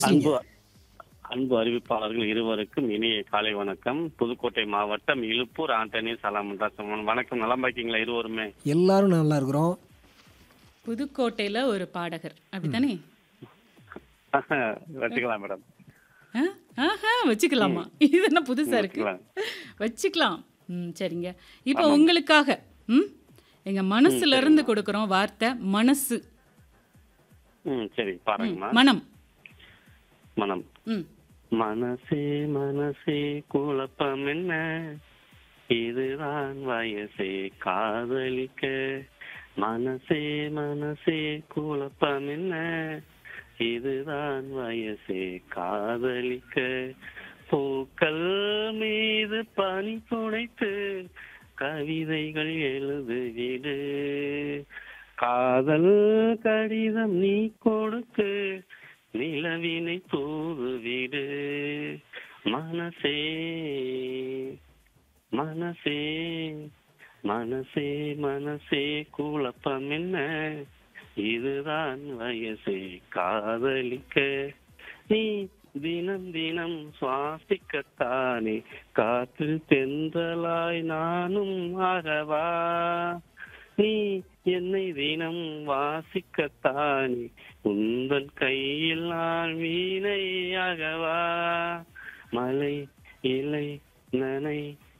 அன்பு அன்பு அறிவிப்பாளர்கள் இருவருக்கும் இனிய காலை வணக்கம் புதுக்கோட்டை மாவட்டம் இலுப்பூர் ஆண்டனி சலாமன் வணக்கம் நலம் பாக்கீங்களா இருவருமே எல்லாரும் நல்லா இருக்கிறோம் புதுக்கோட்டையில ஒரு பாடகர் அப்படித்தானே வச்சுக்கலாம் மேடம் ஆ? ஆஹா வச்சுக்கலாமா இது என்ன புதுசா இருக்கு வச்சுக்கலாம். வச்சுக்கலாம் ம் சரிங்க இப்போ உங்களுக்காக ம் எங்க மனசுல இருந்து கொடுக்குறோம் வார்த்தை மனசு ம் சரி பாருங்கம்மா மனம் மனம் ம் மனசே மனசே குழப்பம் என்ன இதுதான் வயசே காதலிக்க மனசே மனசே குழப்பம் என்ன இதுதான் வயசே காதலிக்க பூக்கள் மீது பனி துடைத்து கவிதைகள் எழுதுவிடு காதல் கடிதம் நீ கொடுத்து நிலவினை தூதுவிடு மனசே மனசே மனசே மனசே குழப்பம் என்ன இதுதான் வயசே காதலிக்க நீ தினம் தினம் சுவாசிக்கத்தானே காற்று தென்றலாய் நானும் ஆகவா நீ என்னை தினம் வாசிக்கத்தானே உந்தன் கையில் நான் வீணையாகவா மலை இலை நனை